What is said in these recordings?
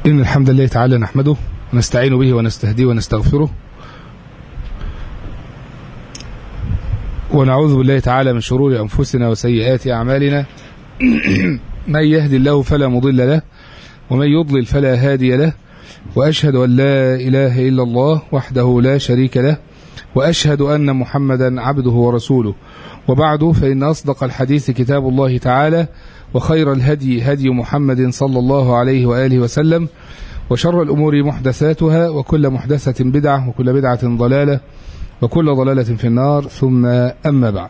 إن الحمد لله تعالى نحمده ونستعين به ونستهديه ونستغفره ونعوذ بالله تعالى من شرور أنفسنا وسيئات أعمالنا من يهدي الله فلا مضل له ومن يضلل فلا هادي له وأشهد أن لا إله إلا الله وحده لا شريك له وأشهد أن محمدا عبده ورسوله وبعد فإن أصدق الحديث كتاب الله تعالى وخير الهدي هدي محمد صلى الله عليه وآله وسلم وشر الأمور محدثاتها وكل محدثة بدعة وكل بدعة ضلالة وكل ضلالة في النار ثم أما بعد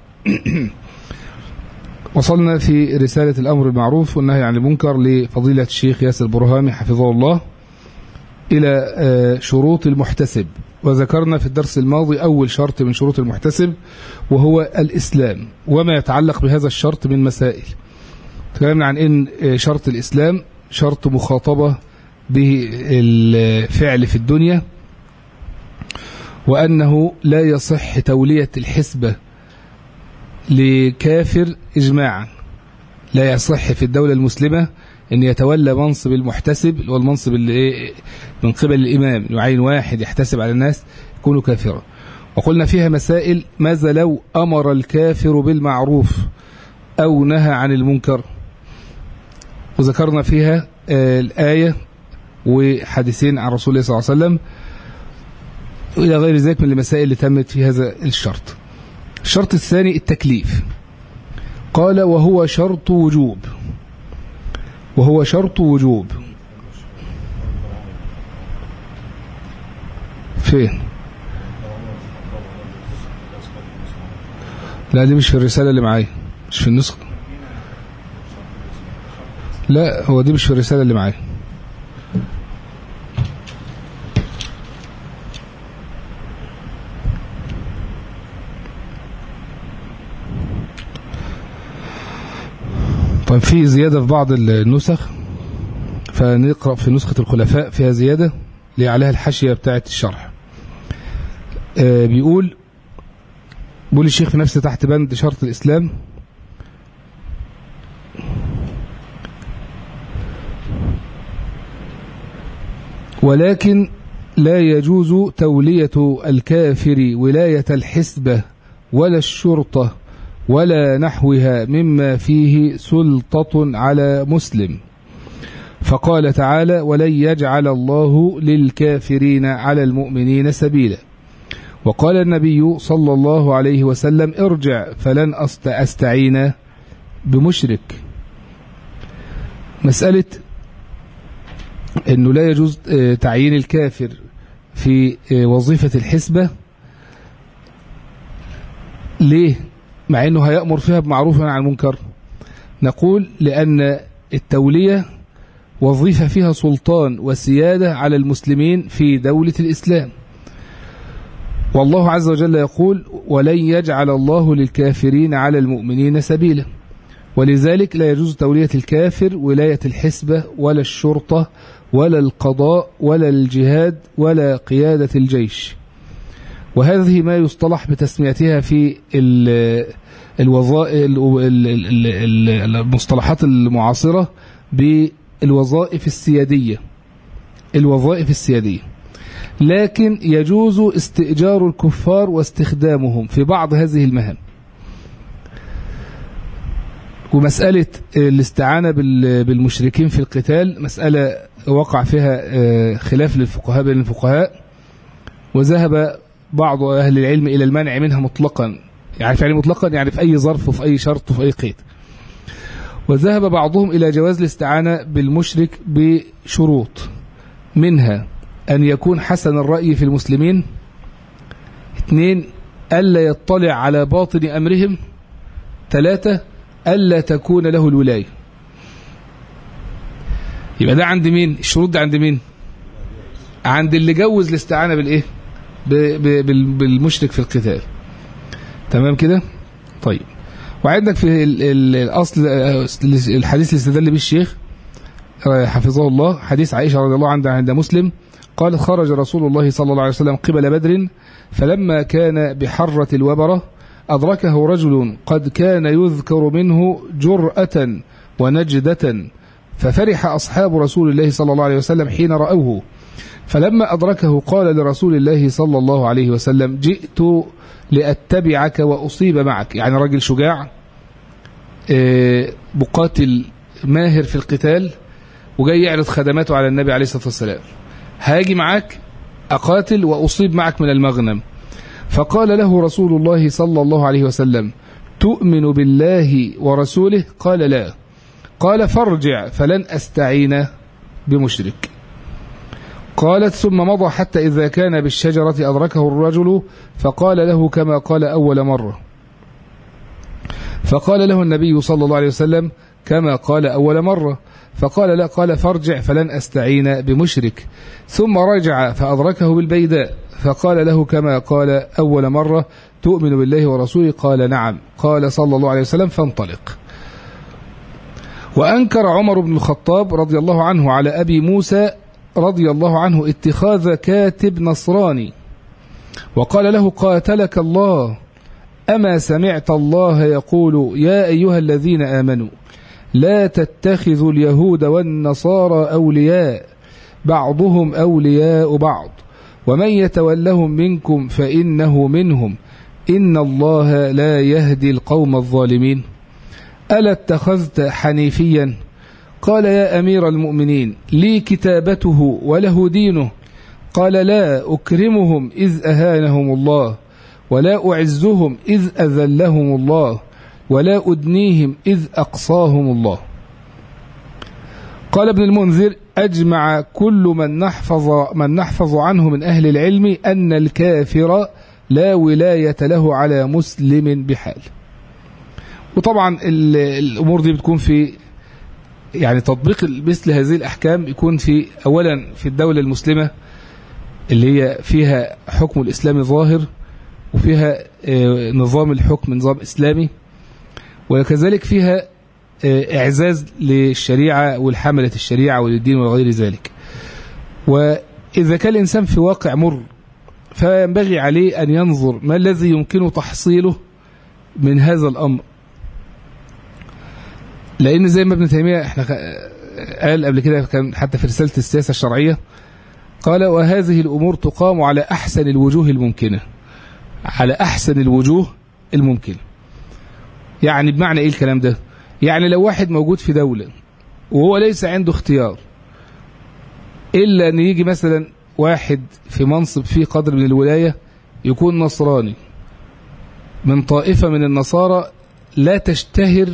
وصلنا في رسالة الأمر المعروف والنهي عن المنكر لفضيلة الشيخ ياسر برهامي حفظه الله إلى شروط المحتسب وذكرنا في الدرس الماضي أول شرط من شروط المحتسب وهو الإسلام وما يتعلق بهذا الشرط من مسائل تكلمنا عن إن شرط الإسلام شرط مخاطبة به الفعل في الدنيا وأنه لا يصح تولية الحسبة لكافر إجماعا لا يصح في الدولة المسلمة أن يتولى منصب المحتسب اللي هو المنصب اللي من قبل الإمام يعين واحد يحتسب على الناس يكون كافرا وقلنا فيها مسائل ماذا لو أمر الكافر بالمعروف أو نهى عن المنكر وذكرنا فيها الآية وحديثين عن رسول الله صلى الله عليه وسلم إلى غير ذلك من المسائل اللي تمت في هذا الشرط الشرط الثاني التكليف قال وهو شرط وجوب وهو شرط وجوب فين لا دي مش في الرسالة اللي معايا مش في النسخة لا هو دي مش في الرسالة اللي معايا طيب في زيادة في بعض النسخ فنقرأ في نسخة الخلفاء فيها زيادة اللي عليها الحاشية بتاعة الشرح آه بيقول بيقول الشيخ في نفسه تحت بند شرط الإسلام ولكن لا يجوز تولية الكافر ولاية الحسبة ولا الشرطة ولا نحوها مما فيه سلطة على مسلم فقال تعالى ولن يجعل الله للكافرين على المؤمنين سبيلا وقال النبي صلى الله عليه وسلم ارجع فلن أستعين بمشرك مسألة أنه لا يجوز تعيين الكافر في وظيفة الحسبة ليه مع أنه هيأمر فيها بمعروف عن المنكر نقول لأن التولية وظيفة فيها سلطان وسيادة على المسلمين في دولة الإسلام والله عز وجل يقول ولن يجعل الله للكافرين على المؤمنين سبيلا ولذلك لا يجوز تولية الكافر ولاية الحسبة ولا الشرطة ولا القضاء ولا الجهاد ولا قيادة الجيش وهذه ما يصطلح بتسميتها في الوظائف المصطلحات المعاصرة بالوظائف السيادية الوظائف السيادية لكن يجوز استئجار الكفار واستخدامهم في بعض هذه المهام ومسألة الاستعانة بالمشركين في القتال مسألة وقع فيها خلاف للفقهاء بين الفقهاء وذهب بعض أهل العلم إلى المنع منها مطلقا يعني يعني مطلقا يعني في أي ظرف وفي أي شرط وفي أي قيد وذهب بعضهم إلى جواز الاستعانة بالمشرك بشروط منها أن يكون حسن الرأي في المسلمين اثنين ألا يطلع على باطن أمرهم ثلاثة ألا تكون له الولاية يبقى ده عند مين الشروط ده عند مين عند اللي جوز الاستعانة بالإيه بالمشرك في القتال تمام كده طيب وعندك في الأصل الحديث اللي استدل به الشيخ حفظه الله حديث عائشة رضي الله عنها عند مسلم قال خرج رسول الله صلى الله عليه وسلم قبل بدر فلما كان بحرة الوبرة أدركه رجل قد كان يذكر منه جرأة ونجدة ففرح أصحاب رسول الله صلى الله عليه وسلم حين رأوه فلما أدركه قال لرسول الله صلى الله عليه وسلم جئت لأتبعك وأصيب معك يعني راجل شجاع مقاتل ماهر في القتال وجاي يعرض خدماته على النبي عليه الصلاة والسلام هاجي معك أقاتل وأصيب معك من المغنم فقال له رسول الله صلى الله عليه وسلم تؤمن بالله ورسوله قال لا قال فارجع فلن أستعين بمشرك قالت ثم مضى حتى إذا كان بالشجرة أدركه الرجل فقال له كما قال أول مرة فقال له النبي صلى الله عليه وسلم كما قال أول مرة فقال لا قال فارجع فلن أستعين بمشرك ثم رجع فأدركه بالبيداء فقال له كما قال أول مرة تؤمن بالله ورسوله قال نعم قال صلى الله عليه وسلم فانطلق وأنكر عمر بن الخطاب رضي الله عنه على أبي موسى رضي الله عنه اتخاذ كاتب نصراني وقال له قاتلك الله أما سمعت الله يقول يا أيها الذين آمنوا لا تتخذوا اليهود والنصارى أولياء بعضهم أولياء بعض ومن يتولهم منكم فإنه منهم إن الله لا يهدي القوم الظالمين ألا اتخذت حنيفيا قال يا أمير المؤمنين لي كتابته وله دينه قال لا أكرمهم إذ أهانهم الله ولا أعزهم إذ أذلهم الله ولا أدنيهم إذ أقصاهم الله قال ابن المنذر أجمع كل من نحفظ, من نحفظ عنه من أهل العلم أن الكافر لا ولاية له على مسلم بحال وطبعا الأمور دي بتكون في يعني تطبيق مثل هذه الأحكام يكون في أولا في الدولة المسلمة اللي هي فيها حكم الإسلام ظاهر وفيها نظام الحكم نظام إسلامي وكذلك فيها إعزاز للشريعة والحملة الشريعة وللدين وغير ذلك وإذا كان الإنسان في واقع مر فينبغي عليه أن ينظر ما الذي يمكنه تحصيله من هذا الأمر لأن زي ما ابن تيمية احنا قال قبل كده كان حتى في رسالة السياسة الشرعية قال وهذه الأمور تقام على أحسن الوجوه الممكنة على أحسن الوجوه الممكنة يعني بمعنى إيه الكلام ده يعني لو واحد موجود في دولة وهو ليس عنده اختيار إلا أن يجي مثلا واحد في منصب فيه قدر من الولاية يكون نصراني من طائفة من النصارى لا تشتهر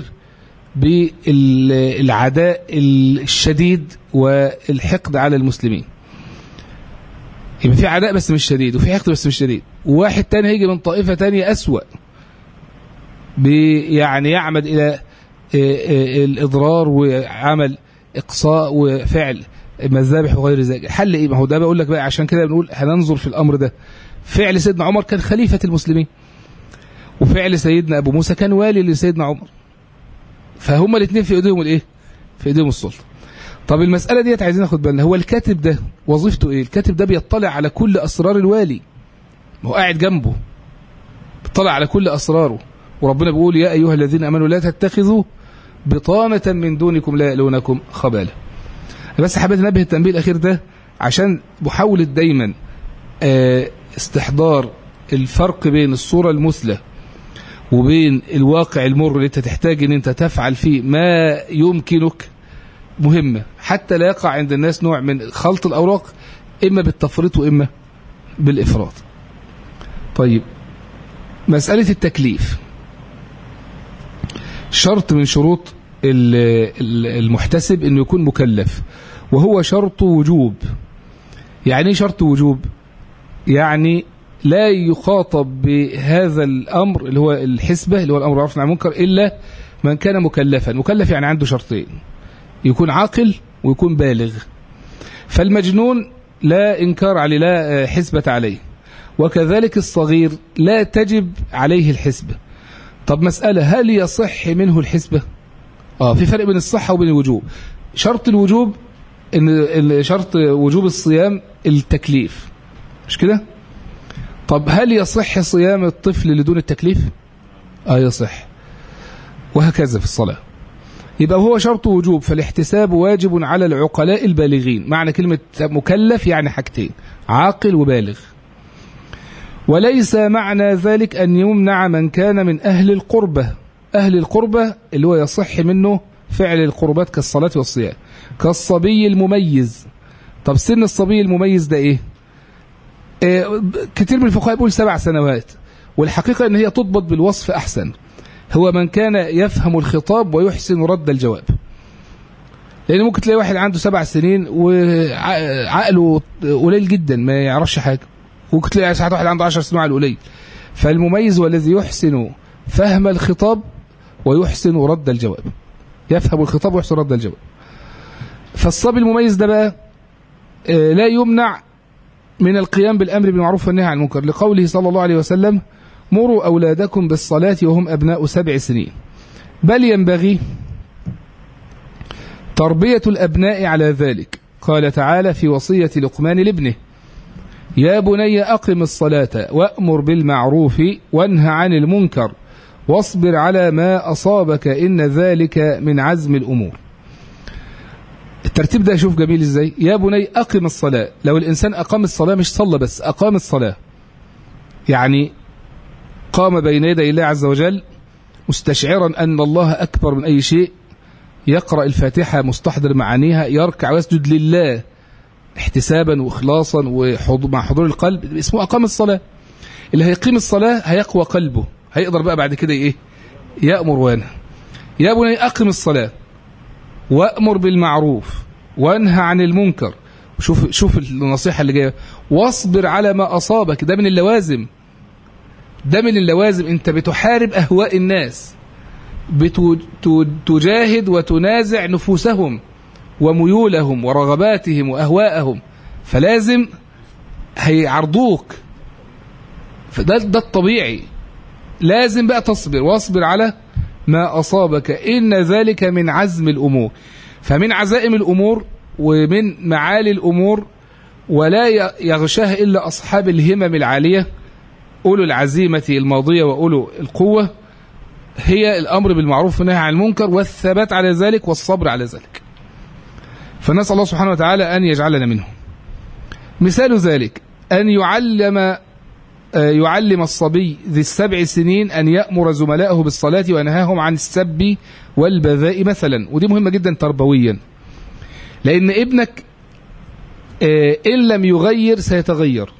بالعداء الشديد والحقد على المسلمين يبقى في عداء بس مش شديد وفي حقد بس مش شديد وواحد تاني هيجي من طائفة تانية أسوأ يعني يعمد إلى الإضرار وعمل إقصاء وفعل مذابح وغير ذلك حل إيه ما هو ده بقول لك بقى عشان كده بنقول هننظر في الأمر ده فعل سيدنا عمر كان خليفة المسلمين وفعل سيدنا أبو موسى كان والي لسيدنا عمر فهما الاثنين في ايديهم الايه في ايديهم السلطه طب المساله ديت عايزين ناخد بالنا هو الكاتب ده وظيفته ايه الكاتب ده بيطلع على كل اسرار الوالي هو قاعد جنبه بيطلع على كل اسراره وربنا بيقول يا ايها الذين امنوا لا تتخذوا بطانه من دونكم لا يلونكم خبالا بس حبيت انبه التنبيه الاخير ده عشان محاوله دايما استحضار الفرق بين الصوره المثلى وبين الواقع المر اللي انت تحتاج ان انت تفعل فيه ما يمكنك مهمة حتى لا يقع عند الناس نوع من خلط الأوراق إما بالتفريط وإما بالإفراط طيب مسألة التكليف شرط من شروط المحتسب انه يكون مكلف وهو شرط وجوب يعني ايه شرط وجوب يعني لا يخاطب بهذا الأمر اللي هو الحسبة اللي هو الأمر معروف عن المنكر إلا من كان مكلفا مكلف يعني عنده شرطين يكون عاقل ويكون بالغ فالمجنون لا إنكار عليه لا حسبة عليه وكذلك الصغير لا تجب عليه الحسبة طب مسألة هل يصح منه الحسبة آه في فرق بين الصحة وبين الوجوب شرط الوجوب إن شرط وجوب الصيام التكليف مش كده طب هل يصح صيام الطفل لدون التكليف آه يصح وهكذا في الصلاة يبقى هو شرط وجوب فالاحتساب واجب على العقلاء البالغين معنى كلمة مكلف يعني حاجتين عاقل وبالغ وليس معنى ذلك أن يمنع من كان من أهل القربة أهل القربة اللي هو يصح منه فعل القربات كالصلاة والصيام كالصبي المميز طب سن الصبي المميز ده إيه آه كتير من الفقهاء بيقول سبع سنوات والحقيقة أن هي تضبط بالوصف أحسن هو من كان يفهم الخطاب ويحسن رد الجواب لأن ممكن تلاقي واحد عنده سبع سنين وعقله قليل جدا ما يعرفش حاجة ممكن تلاقي ساعات واحد عنده 10 سنين على القليل فالمميز هو الذي يحسن فهم الخطاب ويحسن رد الجواب يفهم الخطاب ويحسن رد الجواب فالصبي المميز ده بقى لا يمنع من القيام بالأمر بالمعروف والنهي عن المنكر لقوله صلى الله عليه وسلم مروا أولادكم بالصلاة وهم أبناء سبع سنين بل ينبغي تربية الأبناء على ذلك قال تعالى في وصية لقمان لابنه يا بني أقم الصلاة وأمر بالمعروف وانهى عن المنكر واصبر على ما أصابك إن ذلك من عزم الأمور الترتيب ده شوف جميل ازاي يا بني أقم الصلاة لو الإنسان أقام الصلاة مش صلى بس أقام الصلاة يعني قام بين يدي الله عز وجل مستشعرا أن الله أكبر من أي شيء يقرأ الفاتحة مستحضر معانيها يركع ويسجد لله احتسابا واخلاصا ومع حضور القلب اسمه اقام الصلاه اللي هيقيم الصلاه هيقوى قلبه هيقدر بقى بعد كده ايه يامر وينهى يا بني اقم الصلاه وامر بالمعروف وانهى عن المنكر شوف شوف النصيحه اللي جايه واصبر على ما اصابك ده من اللوازم ده من اللوازم انت بتحارب اهواء الناس بتجاهد وتنازع نفوسهم وميولهم ورغباتهم وأهواءهم فلازم هيعرضوك فده ده الطبيعي لازم بقى تصبر واصبر على ما أصابك إن ذلك من عزم الأمور فمن عزائم الأمور ومن معالي الأمور ولا يغشاها إلا أصحاب الهمم العالية أولو العزيمة الماضية وأولو القوة هي الأمر بالمعروف والنهي عن المنكر والثبات على ذلك والصبر على ذلك فنسأل الله سبحانه وتعالى أن يجعلنا منهم مثال ذلك أن يعلم يعلم الصبي ذي السبع سنين أن يأمر زملائه بالصلاة وينهاهم عن السب والبذاء مثلا ودي مهمة جدا تربويا لأن ابنك إن لم يغير سيتغير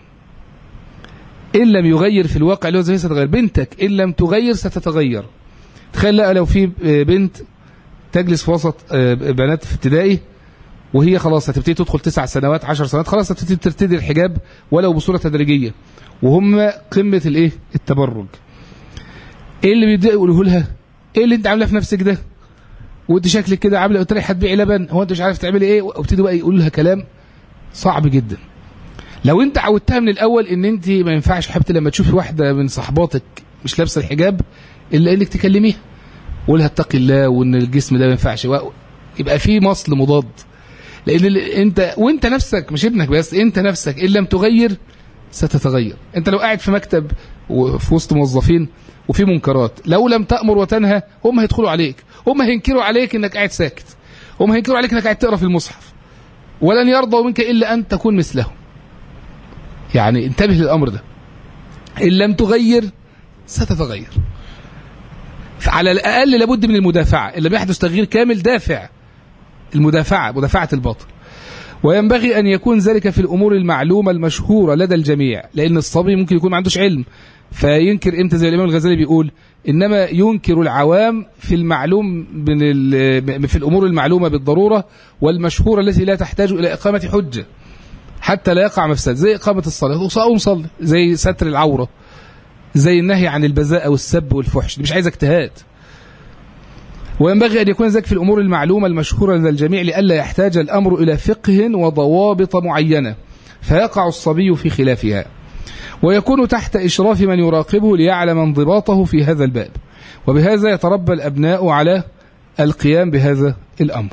إن لم يغير في الواقع اللي هو زي ستتغير بنتك إن لم تغير ستتغير تخيل لا لو في بنت تجلس في وسط بنات في ابتدائي وهي خلاص هتبتدي تدخل تسع سنوات عشر سنوات خلاص هتبتدي ترتدي الحجاب ولو بصورة تدريجية وهم قمة الايه التبرج ايه اللي بيبدأ يقولوه لها ايه اللي انت عامله في نفسك ده وانت شكلك كده عامله قلت لها هتبيعي لبن هو انت مش عارف تعملي ايه وابتدي بقى يقول لها كلام صعب جدا لو انت عودتها من الاول ان انت ما ينفعش حبيبتي لما تشوفي واحده من صحباتك مش لابسه الحجاب الا انك تكلميها قولها اتقي الله وان الجسم ده ما ينفعش يبقى في مصل مضاد لان انت وانت نفسك مش ابنك بس انت نفسك ان لم تغير ستتغير انت لو قاعد في مكتب وفي وسط موظفين وفي منكرات لو لم تأمر وتنهى هم هيدخلوا عليك هم هينكروا عليك انك قاعد ساكت هم هينكروا عليك انك قاعد تقرا في المصحف ولن يرضوا منك الا ان تكون مثلهم يعني انتبه للامر ده ان لم تغير ستتغير على الاقل لابد من المدافعه ان لم يحدث تغيير كامل دافع المدافعه مدافعه الباطل وينبغي أن يكون ذلك في الأمور المعلومة المشهورة لدى الجميع لأن الصبي ممكن يكون ما عندوش علم فينكر إمتى زي الإمام الغزالي بيقول إنما ينكر العوام في المعلوم من في الأمور المعلومة بالضرورة والمشهورة التي لا تحتاج إلى إقامة حجة حتى لا يقع مفسد زي إقامة الصلاة وصلي صلي زي ستر العورة زي النهي عن البذاء والسب والفحش دي مش عايز اجتهاد وينبغي أن يكون ذلك في الأمور المعلومة المشهورة لدى الجميع لئلا يحتاج الأمر إلى فقه وضوابط معينة فيقع الصبي في خلافها ويكون تحت إشراف من يراقبه ليعلم انضباطه في هذا الباب وبهذا يتربى الأبناء على القيام بهذا الأمر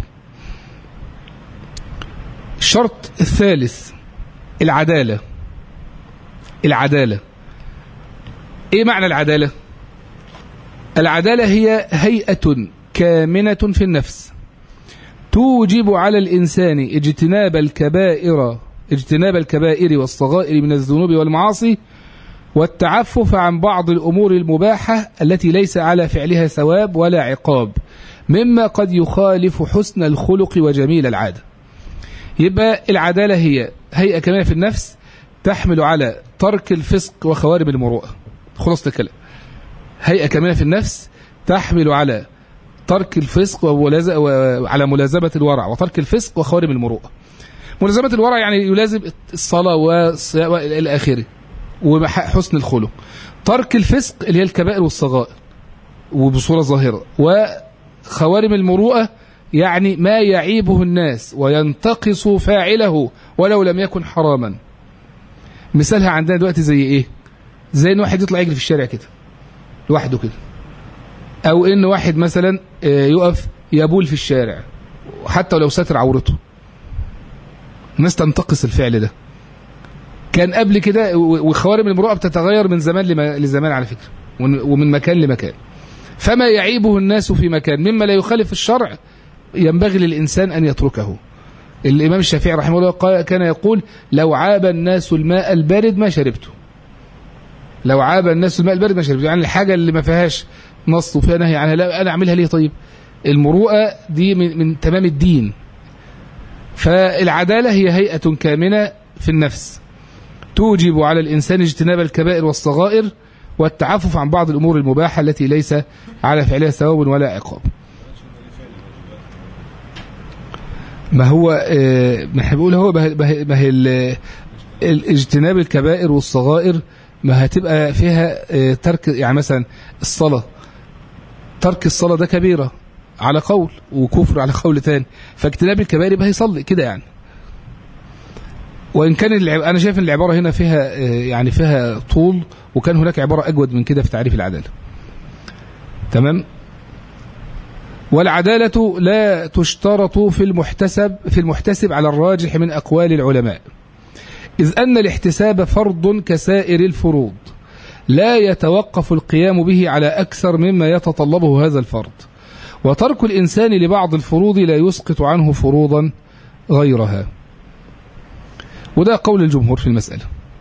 الشرط الثالث العدالة العدالة إيه معنى العدالة؟ العدالة هي هيئة كامنة في النفس توجب على الإنسان اجتناب الكبائر اجتناب الكبائر والصغائر من الذنوب والمعاصي والتعفف عن بعض الأمور المباحة التي ليس على فعلها ثواب ولا عقاب مما قد يخالف حسن الخلق وجميل العادة يبقى العدالة هي هيئة كمان في النفس تحمل على ترك الفسق وخوارم المروءة خلاصة الكلام هيئة كمان في النفس تحمل على ترك الفسق وعلى ملازمة الورع وترك الفسق وخوارم المروءة ملازمة الورع يعني يلازم الصلاة والى آخره وحسن الخلق ترك الفسق اللي هي الكبائر والصغائر وبصورة ظاهرة وخوارم المروءة يعني ما يعيبه الناس وينتقص فاعله ولو لم يكن حراما مثالها عندنا دلوقتي زي ايه زي ان واحد يطلع يجري في الشارع كده لوحده كده او ان واحد مثلا يقف يبول في الشارع حتى ولو ساتر عورته الناس تنتقص الفعل ده كان قبل كده وخوارم المروءه بتتغير من زمان لزمان على فكره ومن مكان لمكان فما يعيبه الناس في مكان مما لا يخالف الشرع ينبغي للإنسان أن يتركه الإمام الشافعي رحمه الله كان يقول لو عاب الناس الماء البارد ما شربته لو عاب الناس الماء البارد ما شربته يعني الحاجة اللي ما فيهاش نص وفيها نهي عنها لا أنا أعملها ليه طيب المروءة دي من, من تمام الدين فالعدالة هي هيئة كامنة في النفس توجب على الإنسان اجتناب الكبائر والصغائر والتعفف عن بعض الأمور المباحة التي ليس على فعلها ثواب ولا عقاب ما هو ما احنا بنقول هو ما هي اجتناب الكبائر والصغائر ما هتبقى فيها ترك يعني مثلا الصلاة ترك الصلاة ده كبيرة على قول وكفر على قول تاني فاجتناب الكبائر يبقى هيصلي كده يعني وإن كان العب... أنا شايف ان العبارة هنا فيها يعني فيها طول وكان هناك عبارة أجود من كده في تعريف العدالة تمام والعدالة لا تشترط في المحتسب في المحتسب على الراجح من أقوال العلماء إذ أن الاحتساب فرض كسائر الفروض لا يتوقف القيام به على أكثر مما يتطلبه هذا الفرض وترك الإنسان لبعض الفروض لا يسقط عنه فروضا غيرها وده قول الجمهور في المسألة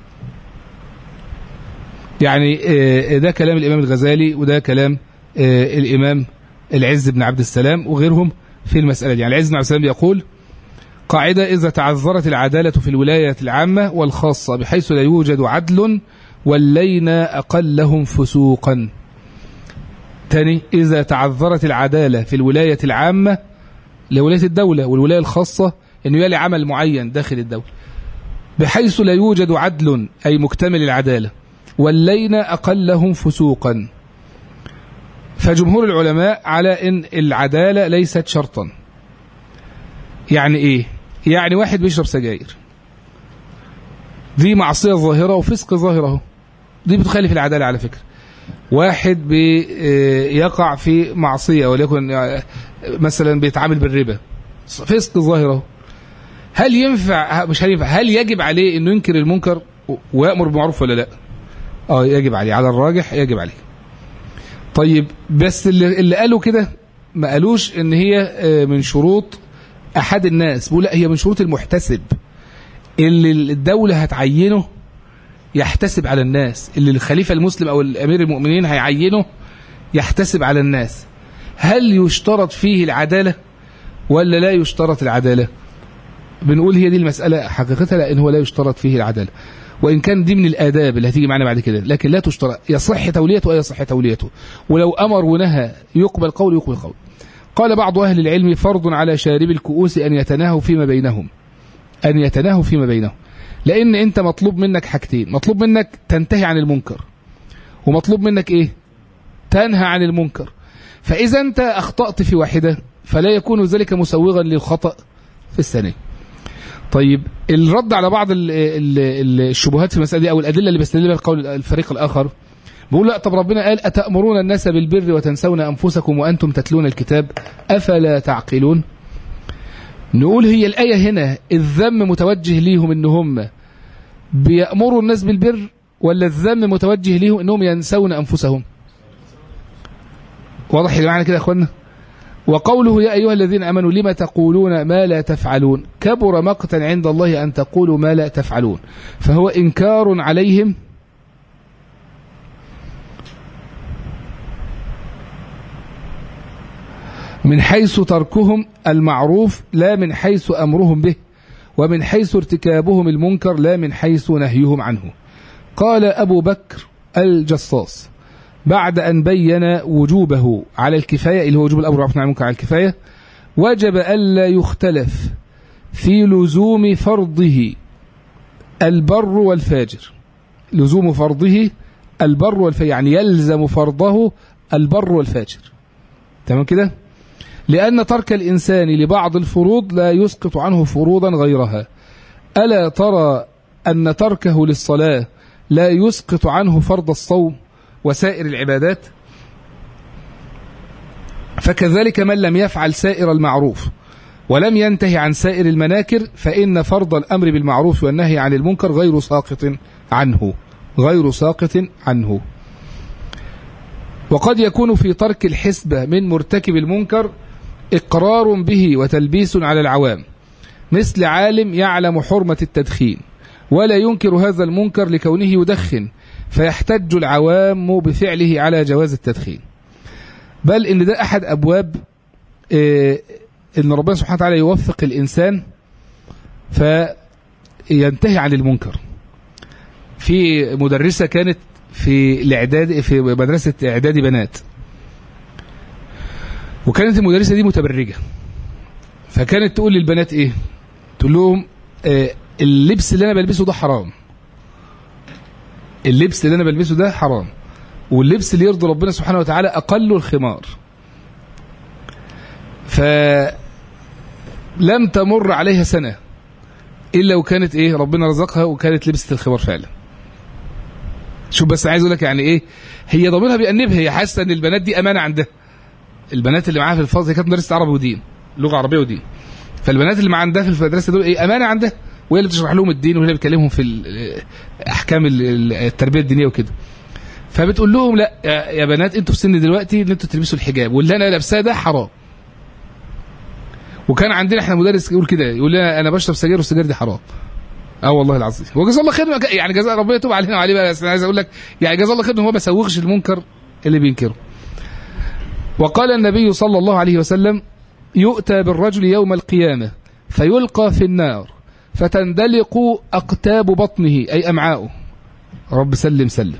يعني ده كلام الإمام الغزالي وده كلام الإمام العز بن عبد السلام وغيرهم في المسألة دي يعني العز بن عبد السلام يقول قاعدة إذا تعذرت العدالة في الولاية العامة والخاصة بحيث لا يوجد عدل ولينا أقلهم فسوقا تاني إذا تعذرت العدالة في الولاية العامة لولاية الدولة والولاية الخاصة أنه يلي عمل معين داخل الدولة بحيث لا يوجد عدل أي مكتمل العدالة ولينا أقلهم فسوقا فجمهور العلماء على ان العدالة ليست شرطا يعني ايه يعني واحد بيشرب سجاير دي معصية ظاهرة وفسق ظاهرة دي بتخالف العدالة على فكرة واحد بيقع في معصية وليكن مثلا بيتعامل بالربا فسق ظاهرة هل ينفع مش هل ينفع هل يجب عليه انه ينكر المنكر ويأمر بالمعروف ولا لا اه يجب عليه على الراجح يجب عليه طيب بس اللي, اللي قالوا كده ما قالوش ان هي من شروط احد الناس بيقول لا هي من شروط المحتسب اللي الدولة هتعينه يحتسب على الناس اللي الخليفة المسلم او الامير المؤمنين هيعينه يحتسب على الناس هل يشترط فيه العدالة ولا لا يشترط العدالة بنقول هي دي المسألة حقيقتها لأن هو لا يشترط فيه العدالة وإن كان دي من الآداب اللي هتيجي معنا بعد كده لكن لا تشترط يصح توليته أو يصح توليته ولو أمر ونهى يقبل قول يقبل قول قال بعض أهل العلم فرض على شارب الكؤوس أن يتناهوا فيما بينهم أن يتناهوا فيما بينهم لأن أنت مطلوب منك حاجتين مطلوب منك تنتهي عن المنكر ومطلوب منك إيه تنهى عن المنكر فإذا أنت أخطأت في واحدة فلا يكون ذلك مسوغا للخطأ في الثانية طيب الرد على بعض ال ال الشبهات في المسألة دي أو الأدلة اللي بيستدل بها القول الفريق الآخر بيقول لا طب ربنا قال أتأمرون الناس بالبر وتنسون أنفسكم وأنتم تتلون الكتاب أفلا تعقلون نقول هي الآية هنا الذم متوجه ليهم إن هم بيأمروا الناس بالبر ولا الذم متوجه ليهم إنهم ينسون أنفسهم واضح اللي معنا كده يا أخوانا وقوله يا أيها الذين أمنوا لما تقولون ما لا تفعلون كبر مقتا عند الله أن تقولوا ما لا تفعلون فهو إنكار عليهم من حيث تركهم المعروف لا من حيث أمرهم به ومن حيث ارتكابهم المنكر لا من حيث نهيهم عنه قال أبو بكر الجصاص بعد أن بين وجوبه على الكفاية اللي هو وجوب الأمر والنهي عن المنكر على الكفاية وجب ألا يختلف في لزوم فرضه البر والفاجر لزوم فرضه البر والفاجر يعني يلزم فرضه البر والفاجر تمام كده لأن ترك الإنسان لبعض الفروض لا يسقط عنه فروضا غيرها ألا ترى أن تركه للصلاة لا يسقط عنه فرض الصوم وسائر العبادات فكذلك من لم يفعل سائر المعروف ولم ينتهي عن سائر المناكر فإن فرض الأمر بالمعروف والنهي عن المنكر غير ساقط عنه غير ساقط عنه وقد يكون في ترك الحسبة من مرتكب المنكر إقرار به وتلبيس على العوام مثل عالم يعلم حرمة التدخين ولا ينكر هذا المنكر لكونه يدخن فيحتج العوام بفعله على جواز التدخين بل إن ده أحد أبواب إيه إن ربنا سبحانه وتعالى يوفق الإنسان فينتهي عن المنكر في مدرسة كانت في الإعداد في مدرسة إعدادي بنات وكانت المدرسة دي متبرجة فكانت تقول للبنات إيه تقول لهم آه اللبس اللي أنا بلبسه ده حرام اللبس اللي أنا بلبسه ده حرام واللبس اللي يرضي ربنا سبحانه وتعالى أقله الخمار فلم تمر عليها سنة إلا وكانت إيه ربنا رزقها وكانت لبست الخمار فعلا شوف بس عايز اقول لك يعني ايه هي ضميرها بيأنبها هي حاسه ان البنات دي امانه عندها البنات اللي معاها في الفصل هي كانت مدرسه عربي ودين لغه عربيه ودين فالبنات اللي مع عندها في المدرسه دول ايه امانه عندها وهي اللي بتشرح لهم الدين وهي اللي بتكلمهم في احكام التربيه الدينيه وكده فبتقول لهم لا يا بنات انتوا في سن دلوقتي ان انتوا تلبسوا الحجاب واللي انا لابساه ده حرام وكان عندنا احنا مدرس يقول كده يقول لنا انا بشرب سجاير والسجاير دي حرام اه والله العظيم وجزاه الله خير يعني جزاء ربنا يتوب علينا وعليه بقى انا عايز اقول لك يعني جزاه الله خير ان هو ما سوغش المنكر اللي بينكره وقال النبي صلى الله عليه وسلم يؤتى بالرجل يوم القيامة فيلقى في النار فتندلق أقتاب بطنه أي أمعاؤه رب سلم سلم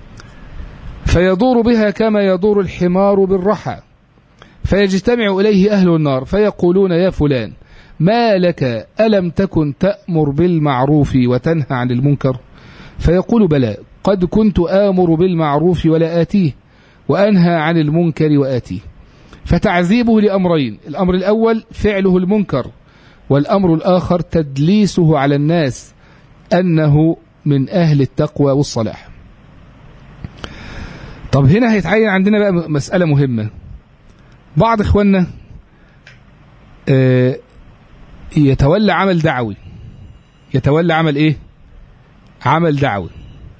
فيدور بها كما يدور الحمار بالرحى فيجتمع إليه أهل النار فيقولون يا فلان ما لك ألم تكن تأمر بالمعروف وتنهى عن المنكر فيقول بلى قد كنت آمر بالمعروف ولا آتيه وأنهى عن المنكر وآتيه فتعذيبه لأمرين الأمر الأول فعله المنكر والأمر الآخر تدليسه على الناس أنه من أهل التقوى والصلاح طب هنا هيتعين عندنا بقى مسألة مهمة بعض إخواننا آه يتولى عمل دعوي يتولى عمل ايه عمل دعوي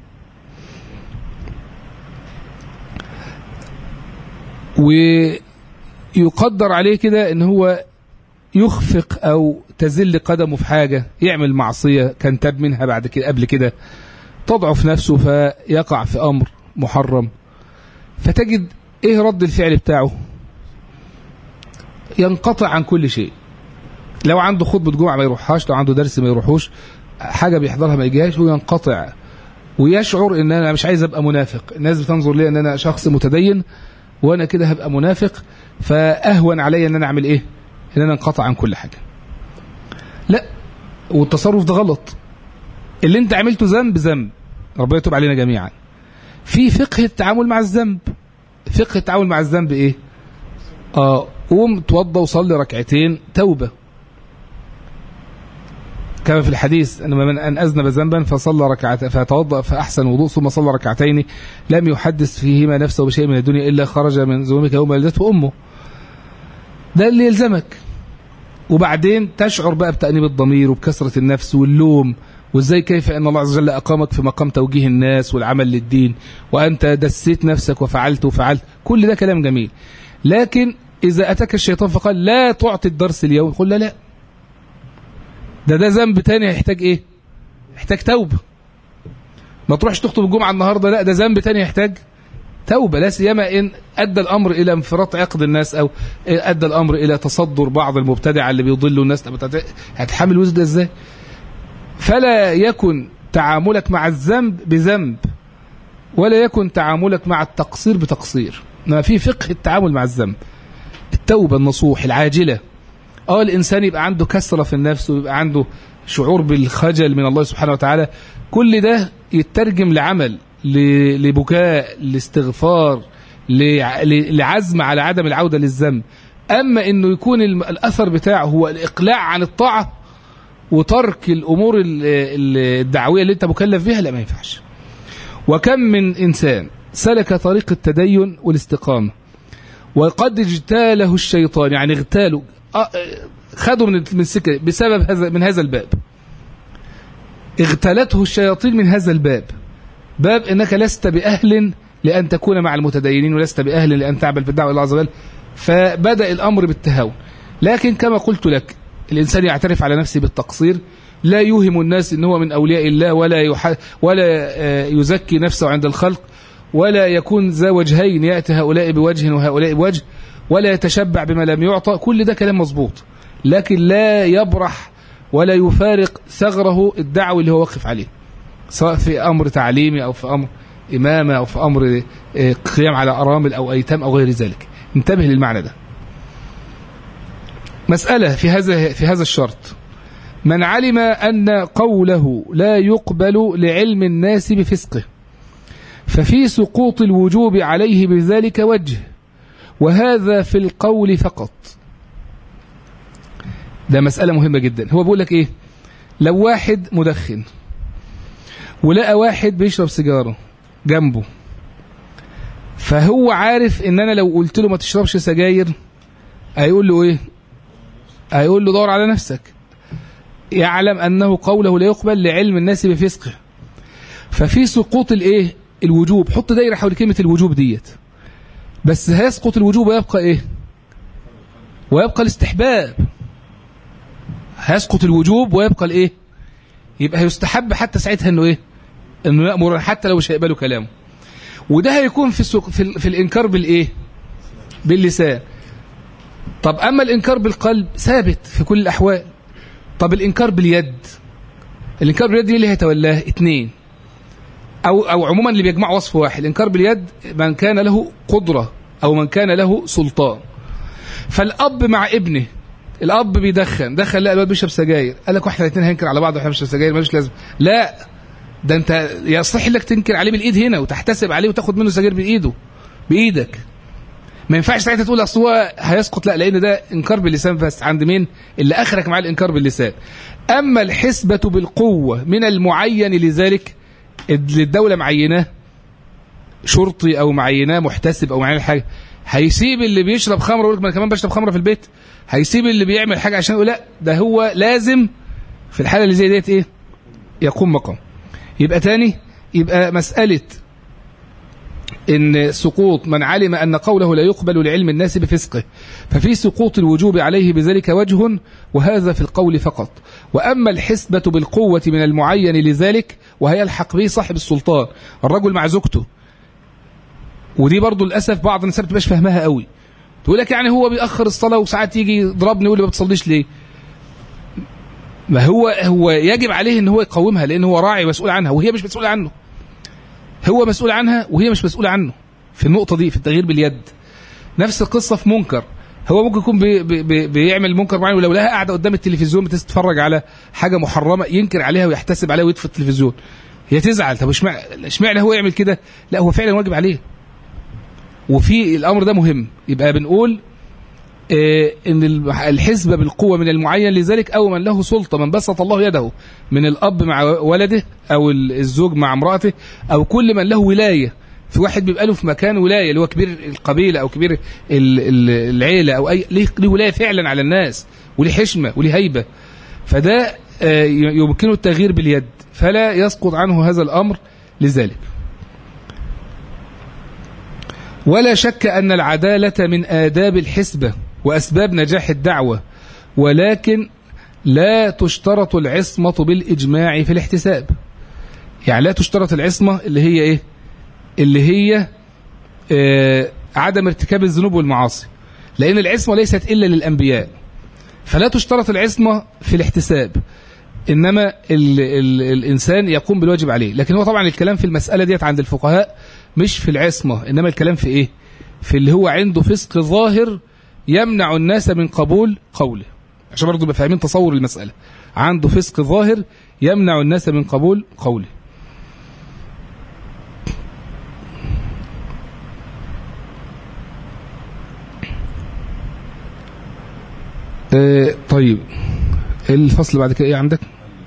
ويقدر عليه كده ان هو يخفق او تزل قدمه في حاجة يعمل معصية كان تاب منها بعد كده قبل كده تضعف نفسه فيقع في امر محرم فتجد ايه رد الفعل بتاعه ينقطع عن كل شيء لو عنده خطبة جمعة ما يروحهاش لو عنده درس ما يروحوش حاجة بيحضرها ما يجيهاش وينقطع ويشعر ان انا مش عايز ابقى منافق الناس بتنظر لي ان انا شخص متدين وانا كده هبقى منافق فاهون عليا ان انا اعمل ايه ان انا انقطع عن كل حاجة لا والتصرف ده غلط اللي انت عملته ذنب ذنب ربنا يتوب علينا جميعا في فقه التعامل مع الذنب فقه التعامل مع الذنب ايه اه قوم توضى وصلي ركعتين توبه كما في الحديث أن من أن أذنب ذنبا فصلى ركعتين فتوضأ فأحسن وضوء ثم صلى ركعتين لم يحدث فيهما نفسه بشيء من الدنيا إلا خرج من ذنوبك يوم ولدته أمه ده اللي يلزمك وبعدين تشعر بقى بتأنيب الضمير وبكسرة النفس واللوم وازاي كيف ان الله عز وجل اقامك في مقام توجيه الناس والعمل للدين وانت دسيت نفسك وفعلت وفعلت كل ده كلام جميل لكن إذا أتاك الشيطان فقال لا تعطي الدرس اليوم قل لا لا ده ده ذنب تاني هيحتاج إيه يحتاج توبة ما تروحش تخطب الجمعة النهاردة لا ده ذنب تاني يحتاج توبة لا سيما إن أدى الأمر إلى انفراط عقد الناس أو أدى الأمر إلى تصدر بعض المبتدع اللي بيضلوا الناس هتحمل الوزن ده إزاي فلا يكن تعاملك مع الذنب بذنب ولا يكن تعاملك مع التقصير بتقصير ما في فقه التعامل مع الذنب التوبة النصوح العاجلة اه الإنسان يبقى عنده كسرة في النفس ويبقى عنده شعور بالخجل من الله سبحانه وتعالى كل ده يترجم لعمل لبكاء لاستغفار لعزم على عدم العودة للذنب أما أنه يكون الأثر بتاعه هو الإقلاع عن الطاعة وترك الأمور الدعوية اللي أنت مكلف بها لا ما ينفعش وكم من إنسان سلك طريق التدين والاستقامة وقد اجتاله الشيطان يعني اغتاله خدوا من من السكة بسبب هذا من هذا الباب اغتالته الشياطين من هذا الباب باب انك لست باهل لان تكون مع المتدينين ولست باهل لان تعمل في الدعوه الى الله عز وجل فبدا الامر بالتهاون لكن كما قلت لك الانسان يعترف على نفسه بالتقصير لا يوهم الناس ان هو من اولياء الله ولا يح... ولا يزكي نفسه عند الخلق ولا يكون ذا وجهين ياتي هؤلاء بوجه وهؤلاء بوجه ولا يتشبع بما لم يعطى كل ده كلام مظبوط لكن لا يبرح ولا يفارق ثغره الدعوي اللي هو واقف عليه سواء في أمر تعليمي أو في أمر إمامة أو في أمر قيام على أرامل أو أيتام أو غير ذلك انتبه للمعنى ده مسألة في هذا في هذا الشرط من علم أن قوله لا يقبل لعلم الناس بفسقه ففي سقوط الوجوب عليه بذلك وجه وهذا في القول فقط ده مسألة مهمة جدا هو بيقول لك ايه لو واحد مدخن ولقى واحد بيشرب سيجارة جنبه فهو عارف ان انا لو قلت له ما تشربش سجاير هيقول له ايه هيقول له دور على نفسك يعلم انه قوله لا يقبل لعلم الناس بفسقه ففي سقوط الايه الوجوب حط دايره حول كلمه الوجوب ديت بس هيسقط الوجوب ويبقى ايه ويبقى الاستحباب هيسقط الوجوب ويبقى الايه يبقى هيستحب حتى ساعتها انه ايه انه يامر حتى لو مش هيقبلوا كلامه وده هيكون في السوق في, ال... في الانكار بالايه باللسان طب اما الانكار بالقلب ثابت في كل الاحوال طب الانكار باليد الانكار باليد اللي هيتولاه اثنين او او عموما اللي بيجمع وصف واحد الانكار باليد من كان له قدره او من كان له سلطان فالاب مع ابنه الاب بيدخن دخل لقى الواد بيشرب سجاير قال لك واحنا الاثنين هننكر على بعض واحنا بنشرب سجاير ملوش لازمه لا ده انت يصح لك تنكر عليه بالايد هنا وتحتسب عليه وتاخد منه سجاير بايده بايدك ما ينفعش ساعتها تقول اصل هو هيسقط لا لان ده انكار باللسان بس عند مين اللي اخرك مع الانكار باللسان اما الحسبه بالقوه من المعين لذلك اللي الدوله معيناه شرطي او معيناه محتسب او معيناه حاجه هيسيب اللي بيشرب خمره ويقول لك ما انا كمان بشرب خمره في البيت هيسيب اللي بيعمل حاجه عشان يقول لا ده هو لازم في الحاله اللي زي ديت ايه يقوم مقام يبقى تاني يبقى مساله ان سقوط من علم ان قوله لا يقبل لعلم الناس بفسقه ففي سقوط الوجوب عليه بذلك وجه وهذا في القول فقط واما الحسبه بالقوه من المعين لذلك وهي الحق به صاحب السلطان الرجل مع زوجته ودي برضو للاسف بعض الناس ما بتبقاش فاهمها قوي تقول لك يعني هو بيأخر الصلاة وساعات يجي يضربني يقول لي ما بتصليش ليه ما هو هو يجب عليه ان هو يقومها لان هو راعي مسؤول عنها وهي مش مسؤولة عنه هو مسؤول عنها وهي مش مسؤولة عنه في النقطة دي في التغيير باليد نفس القصة في منكر هو ممكن يكون بي بي بيعمل منكر معين ولو لها قاعدة قدام التلفزيون بتتفرج على حاجة محرمة ينكر عليها ويحتسب عليها ويطفي التلفزيون هي تزعل طب اشمعنى هو يعمل كده لا هو فعلا واجب عليه وفي الامر ده مهم يبقى بنقول آه ان الحسبه بالقوه من المعين لذلك او من له سلطه من بسط الله يده من الاب مع ولده او الزوج مع امراته او كل من له ولايه في واحد بيبقى له في مكان ولايه اللي هو كبير القبيله او كبير العيله او اي ليه ولايه فعلا على الناس وليه حشمه وليه هيبه فده آه يمكنه التغيير باليد فلا يسقط عنه هذا الامر لذلك ولا شك أن العدالة من آداب الحسبة وأسباب نجاح الدعوة ولكن لا تشترط العصمة بالإجماع في الاحتساب يعني لا تشترط العصمة اللي هي إيه اللي هي آه عدم ارتكاب الذنوب والمعاصي لأن العصمة ليست إلا للأنبياء فلا تشترط العصمة في الاحتساب إنما ال ال الإنسان يقوم بالواجب عليه لكن هو طبعا الكلام في المسألة ديت عند الفقهاء مش في العصمة إنما الكلام في إيه في اللي هو عنده فسق ظاهر يمنع الناس من قبول قوله عشان برضه يبقى فاهمين تصور المسألة عنده فسق ظاهر يمنع الناس من قبول قوله آه طيب الفصل بعد كده ايه عندك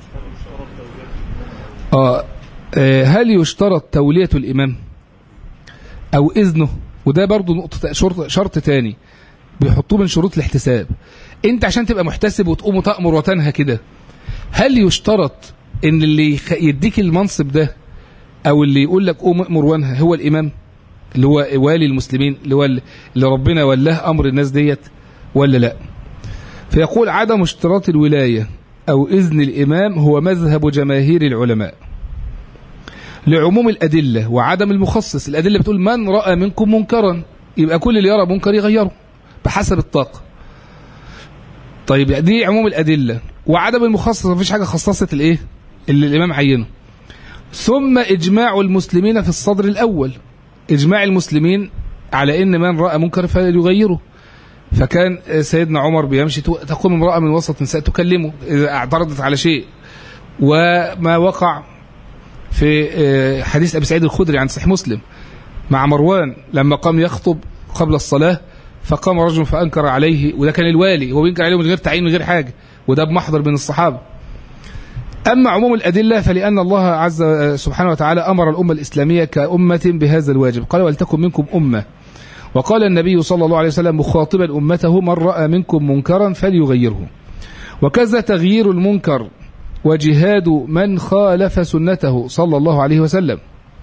آه, آه هل يشترط تولية الإمام أو إذنه وده برضو نقطة شرط, شرط تاني بيحطوه من شروط الاحتساب انت عشان تبقى محتسب وتقوم وتأمر وتنهى كده هل يشترط ان اللي يديك المنصب ده او اللي يقول لك قوم امر وانهى هو الامام اللي هو والي المسلمين اللي هو اللي ربنا ولاه امر الناس ديت ولا لا فيقول عدم اشتراط الولاية او اذن الامام هو مذهب جماهير العلماء لعموم الادلة وعدم المخصص الادلة بتقول من رأى منكم منكرا يبقى كل اللي يرى منكر يغيره بحسب الطاقة طيب دي عموم الأدلة وعدم المخصص مفيش حاجة خصصت الايه اللي الإمام عينه ثم إجماع المسلمين في الصدر الأول إجماع المسلمين على إن من رأى منكر فليغيره فكان سيدنا عمر بيمشي تقوم امرأة من وسط نساء تكلمه إذا اعترضت على شيء وما وقع في حديث أبي سعيد الخدري عن صحيح مسلم مع مروان لما قام يخطب قبل الصلاة فقام رجل فأنكر عليه وده كان الوالي هو بينكر عليه من غير تعيين من غير حاجة وده بمحضر من الصحابة أما عموم الأدلة فلأن الله عز سبحانه وتعالى أمر الأمة الإسلامية كأمة بهذا الواجب قال ولتكن منكم أمة وقال النبي صلى الله عليه وسلم مخاطبا أمته من رأى منكم منكرا فليغيره وكذا تغيير المنكر وجهاد من خالف سنته صلى الله عليه وسلم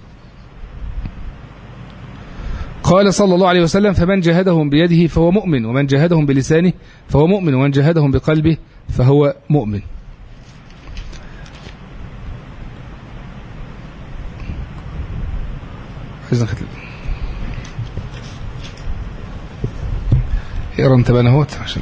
قال صلى الله عليه وسلم فمن جاهدهم بيده فهو مؤمن ومن جاهدهم بلسانه فهو مؤمن ومن جاهدهم بقلبه فهو مؤمن اقرا انت بقى اهوت عشان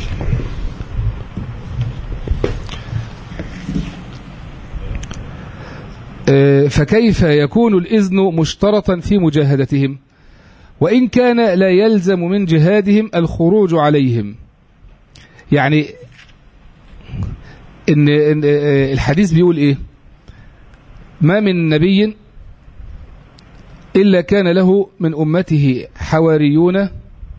فكيف يكون الإذن مشترطا في مجاهدتهم وإن كان لا يلزم من جهادهم الخروج عليهم يعني إن, إن الحديث بيقول إيه ما من نبي إلا كان له من أمته حواريون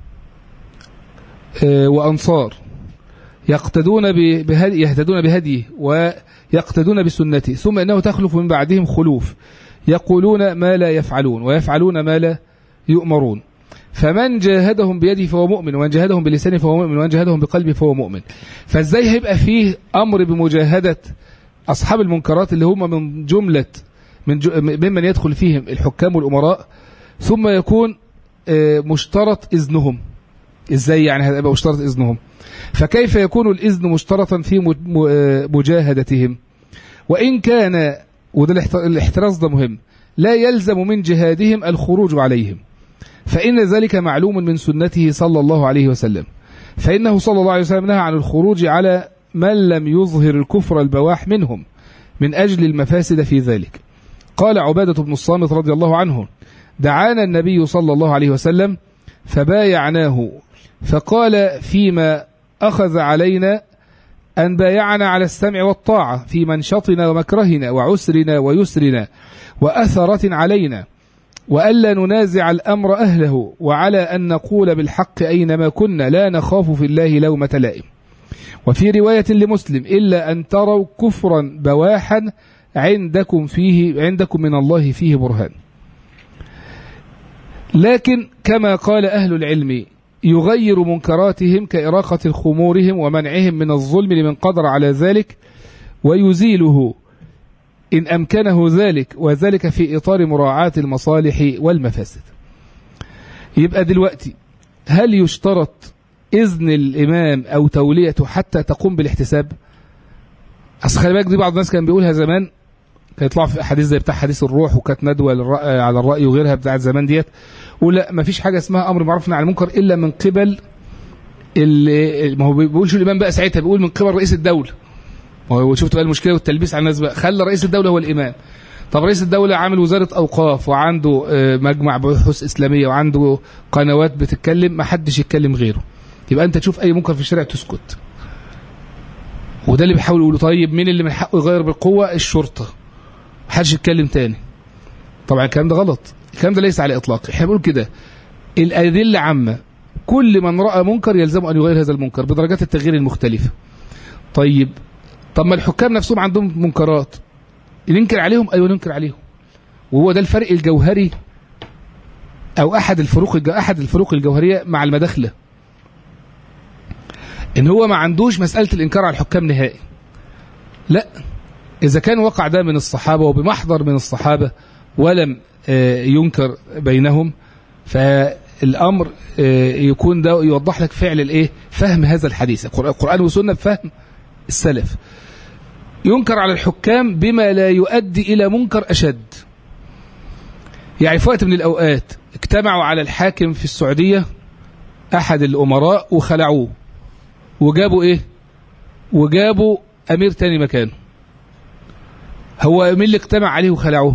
وأنصار يقتدون بهدي يهتدون بهديه ويقتدون بسنته ثم إنه تخلف من بعدهم خلوف يقولون ما لا يفعلون ويفعلون ما لا يؤمرون فمن جاهدهم بيده فهو مؤمن ومن جاهدهم بلسانه فهو مؤمن ومن جاهدهم بقلبه فهو مؤمن فازاي هيبقى فيه أمر بمجاهدة أصحاب المنكرات اللي هم من جملة من ممن يدخل فيهم الحكام والأمراء ثم يكون مشترط إذنهم ازاي يعني هيبقى مشترط إذنهم فكيف يكون الإذن مشترطا في مجاهدتهم وإن كان وده الاحتراز ده مهم لا يلزم من جهادهم الخروج عليهم فإن ذلك معلوم من سنته صلى الله عليه وسلم فإنه صلى الله عليه وسلم نهى عن الخروج على من لم يظهر الكفر البواح منهم من أجل المفاسد في ذلك قال عبادة بن الصامت رضي الله عنه دعانا النبي صلى الله عليه وسلم فبايعناه فقال فيما أخذ علينا أن بايعنا على السمع والطاعة في منشطنا ومكرهنا وعسرنا ويسرنا وأثرة علينا وألا ننازع الأمر أهله وعلى أن نقول بالحق أينما كنا لا نخاف في الله لومة لائم وفي رواية لمسلم إلا أن تروا كفرا بواحا عندكم فيه عندكم من الله فيه برهان لكن كما قال أهل العلم يغير منكراتهم كإراقة خمورهم ومنعهم من الظلم لمن قدر على ذلك ويزيله إن أمكنه ذلك وذلك في إطار مراعاة المصالح والمفاسد يبقى دلوقتي هل يشترط إذن الإمام أو توليته حتى تقوم بالاحتساب أصل خلي بالك دي بعض الناس كان بيقولها زمان كان يطلع في حديث زي بتاع حديث الروح وكانت ندوة للرأي على الرأي وغيرها بتاعت زمان ديت ولا ما فيش حاجة اسمها أمر معروف عن المنكر إلا من قبل ال- ما هو بيقولش الإمام بقى ساعتها بيقول من قبل رئيس الدولة ما هو شفت بقى المشكلة والتلبيس على الناس بقى خلى رئيس الدولة هو الإمام طب رئيس الدولة عامل وزارة أوقاف وعنده آه، مجمع بحوث إسلامية وعنده قنوات بتتكلم ما حدش يتكلم غيره يبقى أنت تشوف أي منكر في الشارع تسكت وده اللي بيحاول يقوله طيب مين اللي من حقه يغير بالقوة الشرطة محدش يتكلم تاني طبعا الكلام ده غلط الكلام ده ليس على إطلاق احنا بنقول كده الأدلة عامة كل من رأى منكر يلزم أن يغير هذا المنكر بدرجات التغيير المختلفة طيب طب ما الحكام نفسهم عندهم منكرات ننكر عليهم ايوه ننكر عليهم وهو ده الفرق الجوهري او احد الفروق الج... احد الفروق الجوهريه مع المداخله ان هو ما عندوش مساله الانكار على الحكام نهائي لا اذا كان وقع ده من الصحابه وبمحضر من الصحابه ولم آه، ينكر بينهم فالامر آه، يكون ده يوضح لك فعل الايه فهم هذا الحديث القرآن القرآن والسنه بفهم السلف ينكر على الحكام بما لا يؤدي إلى منكر أشد يعني في وقت من الأوقات اجتمعوا على الحاكم في السعودية أحد الأمراء وخلعوه وجابوا إيه وجابوا أمير تاني مكانه هو مين اللي اجتمع عليه وخلعوه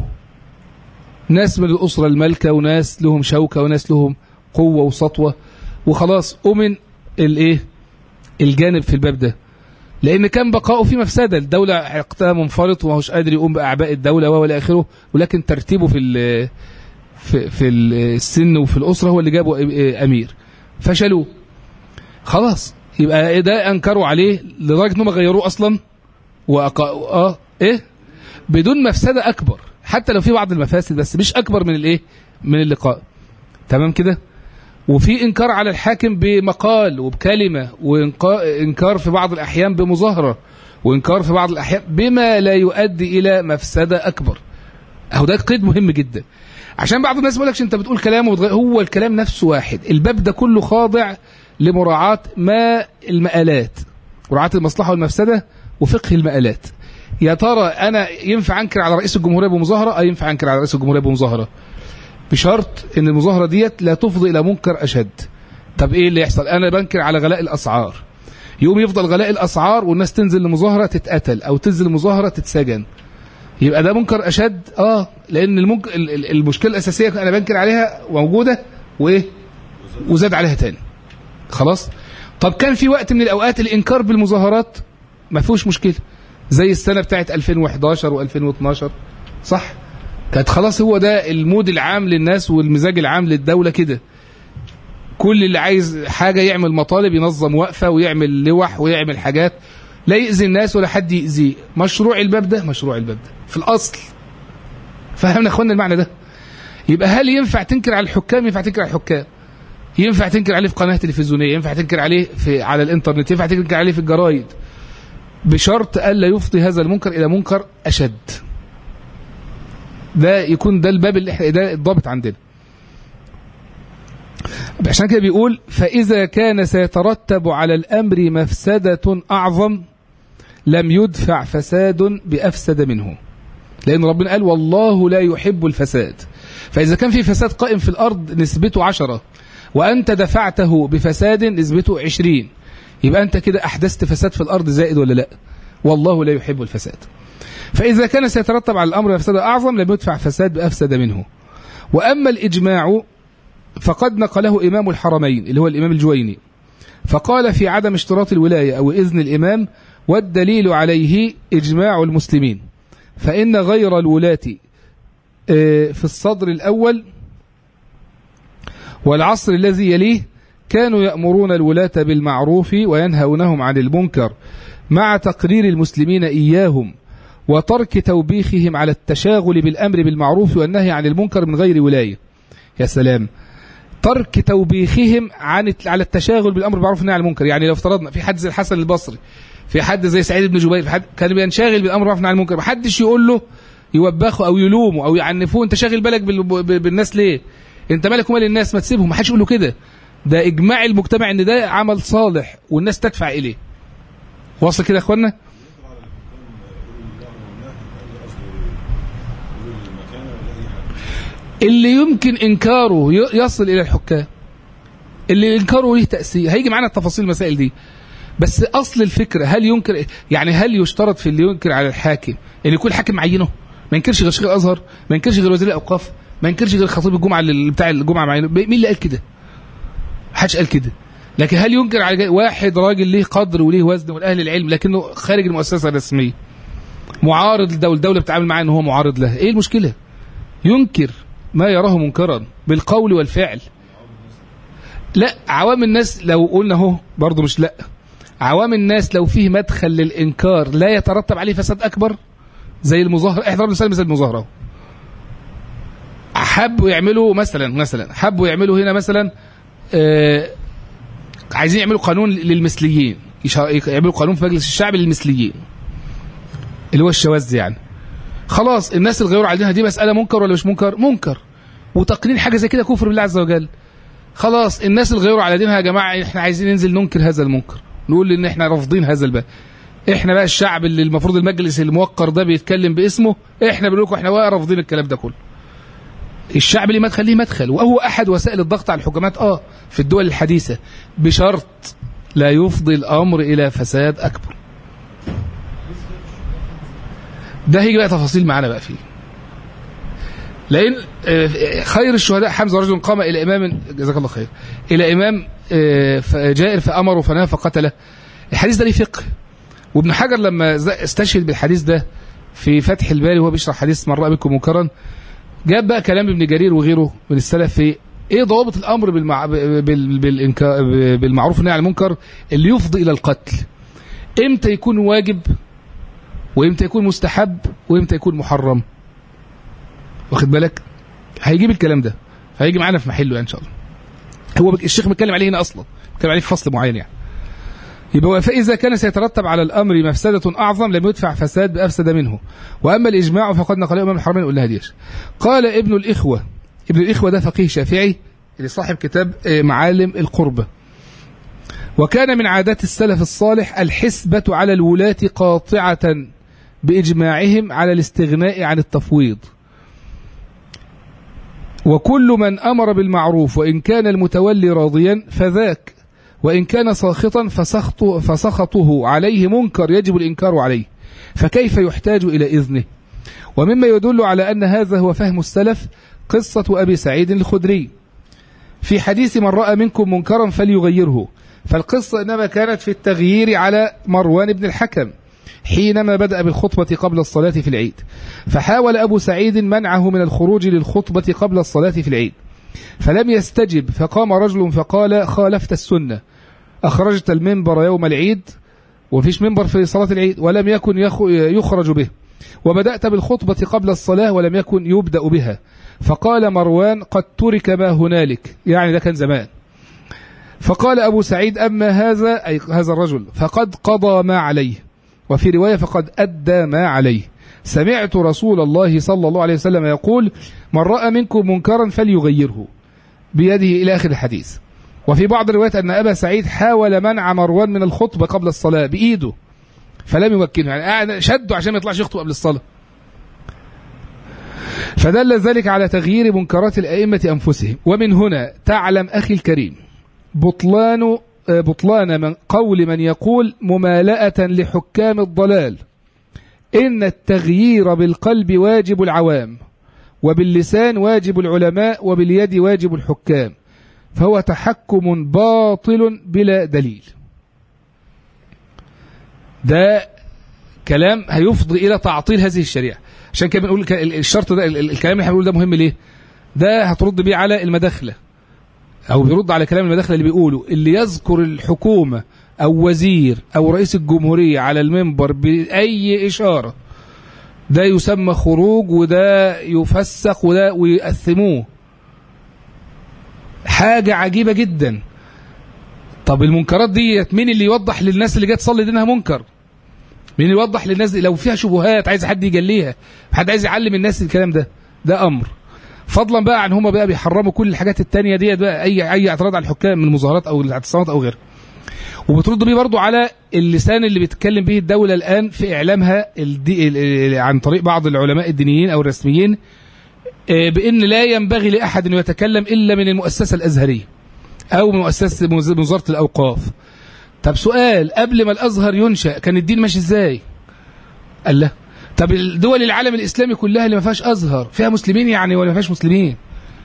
ناس من الأسرة المالكة وناس لهم شوكة وناس لهم قوة وسطوة وخلاص أمن الإيه الجانب في الباب ده لان كان بقاؤه في مفسده الدوله عقدها منفرط وماهوش قادر يقوم باعباء الدوله والى اخره ولكن ترتيبه في ال في, في السن وفي الاسره هو اللي جابه امير فشلوه خلاص يبقى ده انكروا عليه لدرجه انهم غيروه اصلا وأقا... اه ايه بدون مفسده اكبر حتى لو في بعض المفاسد بس مش اكبر من الايه من اللقاء تمام كده وفي انكار على الحاكم بمقال وبكلمه وانكار في بعض الاحيان بمظاهره وانكار في بعض الاحيان بما لا يؤدي الى مفسده اكبر اهو ده قيد مهم جدا عشان بعض الناس بيقول لك انت بتقول كلام وبتغير هو الكلام نفسه واحد الباب ده كله خاضع لمراعاه ما المآلات مراعاه المصلحه والمفسده وفقه المآلات يا ترى انا ينفع انكر على رئيس الجمهوريه بمظاهره اه ينفع انكر على رئيس الجمهوريه بمظاهره بشرط ان المظاهره ديت لا تفضي الى منكر اشد طب ايه اللي يحصل انا بنكر على غلاء الاسعار يقوم يفضل غلاء الاسعار والناس تنزل لمظاهره تتقتل او تنزل لمظاهره تتسجن يبقى ده منكر اشد اه لان المنك... المشكله الاساسيه انا بنكر عليها موجوده وايه وزاد عليها تاني خلاص طب كان في وقت من الاوقات الانكار بالمظاهرات ما فيهوش مشكله زي السنه بتاعت 2011 و2012 صح كانت خلاص هو ده المود العام للناس والمزاج العام للدولة كده كل اللي عايز حاجة يعمل مطالب ينظم وقفة ويعمل لوح ويعمل حاجات لا يأذي الناس ولا حد يأذيه مشروع الباب ده مشروع الباب ده في الأصل فهمنا اخوانا المعنى ده يبقى هل ينفع تنكر على الحكام ينفع تنكر على الحكام ينفع تنكر عليه في قناة تلفزيونية ينفع تنكر عليه في على الانترنت ينفع تنكر عليه في الجرايد بشرط ألا يفضي هذا المنكر إلى منكر أشد ده يكون ده الباب اللي احنا ده الضابط عندنا عشان كده بيقول فإذا كان سيترتب على الأمر مفسدة أعظم لم يدفع فساد بأفسد منه لأن ربنا قال والله لا يحب الفساد فإذا كان في فساد قائم في الأرض نسبته عشرة وأنت دفعته بفساد نسبته عشرين يبقى أنت كده أحدثت فساد في الأرض زائد ولا لا والله لا يحب الفساد فإذا كان سيترتب على الأمر مفسدة أعظم لم يدفع فساد بأفسد منه وأما الإجماع فقد نقله إمام الحرمين اللي هو الإمام الجويني فقال في عدم اشتراط الولاية أو إذن الإمام والدليل عليه إجماع المسلمين فإن غير الولاة في الصدر الأول والعصر الذي يليه كانوا يأمرون الولاة بالمعروف وينهونهم عن المنكر مع تقرير المسلمين إياهم وترك توبيخهم على التشاغل بالأمر بالمعروف والنهي عن المنكر من غير ولاية يا سلام ترك توبيخهم عن على التشاغل بالأمر بالمعروف والنهي عن المنكر يعني لو افترضنا في حد زي الحسن البصري في حد زي سعيد بن جبير في حد كان بينشغل بالأمر بالمعروف والنهي عن المنكر محدش يقول له يوبخه أو يلومه أو يعنفوه أنت شاغل بالك بالناس ليه انت مالك ومال الناس ما تسيبهم ما حدش يقول له كده ده اجماع المجتمع ان ده عمل صالح والناس تدفع اليه واصل كده يا اخوانا اللي يمكن انكاره ي- يصل الى الحكام اللي انكاره ليه تاثير هيجي معانا تفاصيل المسائل دي بس اصل الفكره هل ينكر يعني هل يشترط في اللي ينكر على الحاكم ان يكون الحاكم معينه ما ينكرش غير شيخ الازهر ما ينكرش غير وزير الاوقاف ما ينكرش غير خطيب الجمعه اللي بتاع الجمعه معينه مين اللي قال كده محدش قال كده لكن هل ينكر على جاي- واحد راجل ليه قدر وليه وزن والاهل العلم لكنه خارج المؤسسه الرسميه معارض للدوله الدوله بتتعامل معاه ان هو معارض لها ايه المشكله ينكر ما يراه منكرا بالقول والفعل لا عوام الناس لو قلنا اهو برضه مش لا عوام الناس لو فيه مدخل للانكار لا يترتب عليه فساد اكبر زي المظاهره احنا ضربنا مثال مثل المظاهره اهو. حبوا يعملوا مثلا مثلا حبوا يعملوا هنا مثلا آه عايزين يعملوا قانون للمثليين يشا- يعملوا قانون في مجلس الشعب للمثليين اللي هو الشواذ يعني خلاص الناس الغيور عليها دي مساله منكر ولا مش منكر منكر وتقنين حاجه زي كده كفر بالله عز وجل خلاص الناس الغيور على دينها يا جماعه احنا عايزين ننزل ننكر هذا المنكر نقول ان احنا رافضين هذا الباب احنا بقى الشعب اللي المفروض المجلس الموقر ده بيتكلم باسمه احنا بنقول لكم احنا بقى رافضين الكلام ده كله الشعب ليه مدخل ليه مدخل وهو احد وسائل الضغط على الحكومات اه في الدول الحديثه بشرط لا يفضي الامر الى فساد اكبر ده هيجي بقى تفاصيل معانا بقى فيه لان آه، خير الشهداء حمزه رجل قام الى امام جزاك الله خير الى امام آه، ف- جائر فامره فنهى فقتله الحديث ده ليه فقه وابن حجر لما ز- استشهد بالحديث ده في فتح الباري وهو بيشرح حديث من راى منكم منكرا جاب بقى كلام ابن جرير وغيره من السلف في ايه ضوابط الامر بالمع... بال... بالإنكا... بالمعروف والنهي عن المنكر اللي يفضي الى القتل امتى يكون واجب وامتى يكون مستحب وامتى يكون محرم واخد بالك هيجيب الكلام ده هيجي معانا في محله يعني ان شاء الله هو بك- الشيخ بيتكلم عليه هنا اصلا بيتكلم عليه في فصل معين يعني يبقى فإذا كان سيترتب على الأمر مفسدة أعظم لم يدفع فساد بأفسد منه وأما الإجماع فقد نقل إمام الحرمين قلنا ديش قال ابن الإخوة ابن الإخوة ده فقيه شافعي اللي صاحب كتاب آه، معالم القربة وكان من عادات السلف الصالح الحسبة على الولاة قاطعة بإجماعهم على الاستغناء عن التفويض وكل من أمر بالمعروف وإن كان المتولي راضيا فذاك وإن كان ساخطا فسخط فسخطه عليه منكر يجب الإنكار عليه فكيف يحتاج إلى إذنه ومما يدل على أن هذا هو فهم السلف قصة أبي سعيد الخدري في حديث من رأى منكم منكرا فليغيره فالقصة إنما كانت في التغيير على مروان بن الحكم حينما بدأ بالخطبة قبل الصلاة في العيد فحاول أبو سعيد منعه من الخروج للخطبة قبل الصلاة في العيد فلم يستجب فقام رجل فقال خالفت السنة أخرجت المنبر يوم العيد وفيش منبر في صلاة العيد ولم يكن يخ- يخرج به وبدأت بالخطبة قبل الصلاة ولم يكن يبدأ بها فقال مروان قد ترك ما هنالك يعني ده كان زمان فقال أبو سعيد أما هذا أي هذا الرجل فقد قضى ما عليه وفي رواية فقد أدى ما عليه سمعت رسول الله صلى الله عليه وسلم يقول من رأى منكم منكرا فليغيره بيده إلى آخر الحديث وفي بعض الروايات أن أبا سعيد حاول منع مروان من الخطبة قبل الصلاة بإيده فلم يمكنه يعني قاعد شده عشان ما يطلعش يخطب قبل الصلاة فدل ذلك على تغيير منكرات الأئمة أنفسهم ومن هنا تعلم أخي الكريم بطلان آه، بطلان من قول من يقول ممالأة لحكام الضلال إن التغيير بالقلب واجب العوام وباللسان واجب العلماء وباليد واجب الحكام فهو تحكم باطل بلا دليل ده كلام هيفضي الى تعطيل هذه الشريعه عشان كده بنقول ك- ال- الشرط ده ال- ال- الكلام اللي احنا بنقوله ده مهم ليه ده هترد بيه على المداخله او بيرد على كلام المداخله اللي بيقولوا اللي يذكر الحكومه او وزير او رئيس الجمهوريه على المنبر باي اشاره ده يسمى خروج وده يفسق وده ويأثموه حاجة عجيبة جدا طب المنكرات دي مين اللي يوضح للناس اللي جايه تصلي دينها منكر مين اللي يوضح للناس دي لو فيها شبهات عايز حد يجليها حد عايز يعلم الناس الكلام ده ده امر فضلا بقى عن هم بقى بيحرموا كل الحاجات التانية ديت بقى اي اي اعتراض على الحكام من المظاهرات او الاعتصامات او غيرها وبترد بيه برضو على اللسان اللي بيتكلم به الدولة الآن في إعلامها الدي ال- ال- عن طريق بعض العلماء الدينيين أو الرسميين آه، بأن لا ينبغي لأحد أن يتكلم إلا من المؤسسة الأزهرية أو من مؤسسة من وزارة الأوقاف طب سؤال قبل ما الأزهر ينشأ كان الدين ماشي إزاي قال لا طب الدول العالم الإسلامي كلها اللي ما فيهاش أزهر فيها مسلمين يعني ولا ما فيهاش مسلمين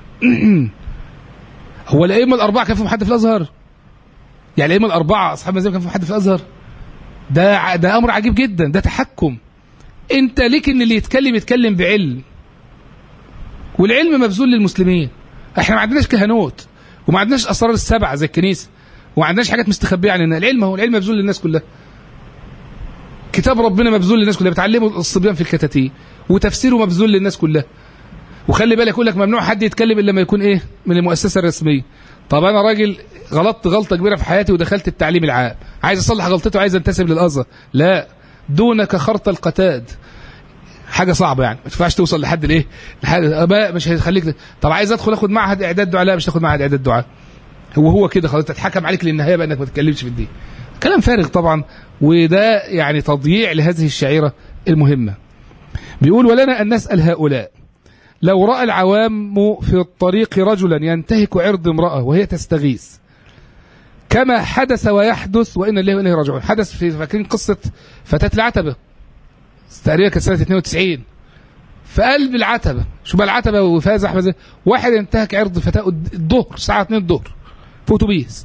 هو الأئمة الأربعة كان فيهم حد في الأزهر يعني الأئمة الأربعة أصحاب المذاهب كان فيهم حد في الأزهر ده ع- ده أمر عجيب جدا ده تحكم أنت ليك إن اللي يتكلم يتكلم بعلم والعلم مبذول للمسلمين احنا ما عندناش كهنوت وما عندناش اسرار السبعه زي الكنيسه وما عندناش حاجات مستخبيه عننا العلم هو العلم مبذول للناس كلها كتاب ربنا مبذول للناس كلها بتعلمه الصبيان في الكتاتيب وتفسيره مبذول للناس كلها وخلي بالك يقول لك ممنوع حد يتكلم الا لما يكون ايه من المؤسسه الرسميه طب انا راجل غلطت غلطه كبيره في حياتي ودخلت التعليم العام عايز اصلح غلطتي وعايز انتسب للازهر لا دونك خرط القتاد حاجه صعبه يعني ما ينفعش توصل لحد الايه لحد بقى مش هيخليك طب عايز ادخل اخد معهد اعداد دعاء لا مش تاخد معهد اعداد دعاء هو هو كده خلاص تتحكم عليك للنهايه بقى انك ما تتكلمش في الدين كلام فارغ طبعا وده يعني تضييع لهذه الشعيره المهمه بيقول ولنا ان نسال هؤلاء لو راى العوام في الطريق رجلا ينتهك عرض امراه وهي تستغيث كما حدث ويحدث وان الله واليه راجعون حدث في فاكرين قصه فتاه العتبه تقريبا كانت سنه 92 في قلب العتبه شو بقى العتبه وفاز احمد زي واحد انتهك عرض فتاه قد- الظهر الساعه 2 الظهر في اتوبيس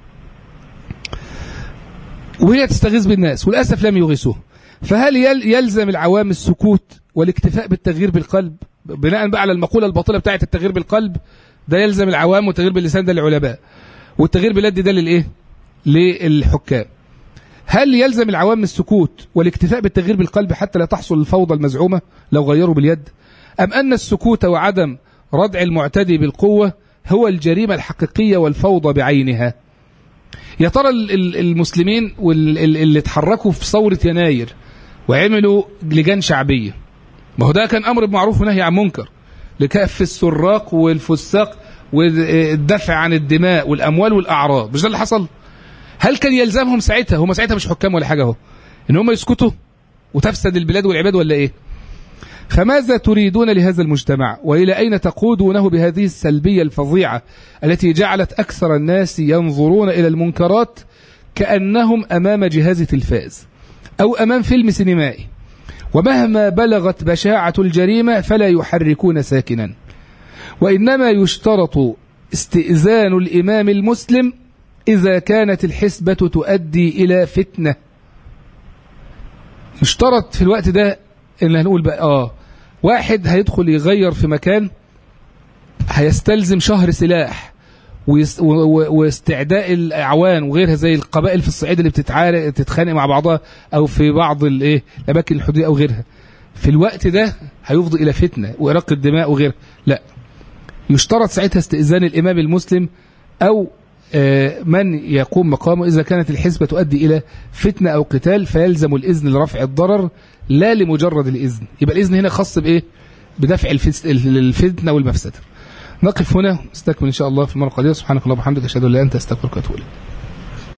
وهي تستغيث بالناس وللاسف لم يغيثوه فهل يل يلزم العوام السكوت والاكتفاء بالتغيير بالقلب بناء بقى على المقوله الباطله بتاعه التغيير بالقلب ده يلزم العوام والتغيير باللسان ده للعلماء والتغيير باليد ده للايه للحكام هل يلزم العوام السكوت والاكتفاء بالتغيير بالقلب حتى لا تحصل الفوضى المزعومة لو غيروا باليد أم أن السكوت وعدم ردع المعتدي بالقوة هو الجريمة الحقيقية والفوضى بعينها يا ترى ال- ال- المسلمين واللي اتحركوا في ثورة يناير وعملوا لجان شعبية ما هو ده كان أمر بمعروف ونهي عن منكر لكف السراق والفساق والدفع عن الدماء والأموال والأعراض مش ده اللي حصل؟ هل كان يلزمهم ساعتها هم ساعتها مش حكام ولا حاجه اهو ان هم يسكتوا وتفسد البلاد والعباد ولا ايه فماذا تريدون لهذا المجتمع والى اين تقودونه بهذه السلبيه الفظيعه التي جعلت اكثر الناس ينظرون الى المنكرات كانهم امام جهاز تلفاز او امام فيلم سينمائي ومهما بلغت بشاعه الجريمه فلا يحركون ساكنا وانما يشترط استئذان الامام المسلم إذا كانت الحسبة تؤدي إلى فتنة يشترط في الوقت ده إن هنقول بقى آه واحد هيدخل يغير في مكان هيستلزم شهر سلاح ويس- و- و- واستعداء الاعوان وغيرها زي القبائل في الصعيد اللي بتتعارك تتخانق مع بعضها او في بعض الايه الاماكن الحدوديه او غيرها في الوقت ده هيفضي الى فتنه واراقه الدماء وغيرها لا يشترط ساعتها استئذان الامام المسلم او آه، من يقوم مقامه إذا كانت الحسبة تؤدي إلى فتنة أو قتال فيلزم الإذن لرفع الضرر لا لمجرد الإذن يبقى الإذن هنا خاص بإيه بدفع الفس- الفتنة والمفسدة نقف هنا نستكمل إن شاء الله في المرة القادمة سبحانك اللهم وبحمدك أشهد أن لا إله إلا أنت أستغفرك وأتوب إليك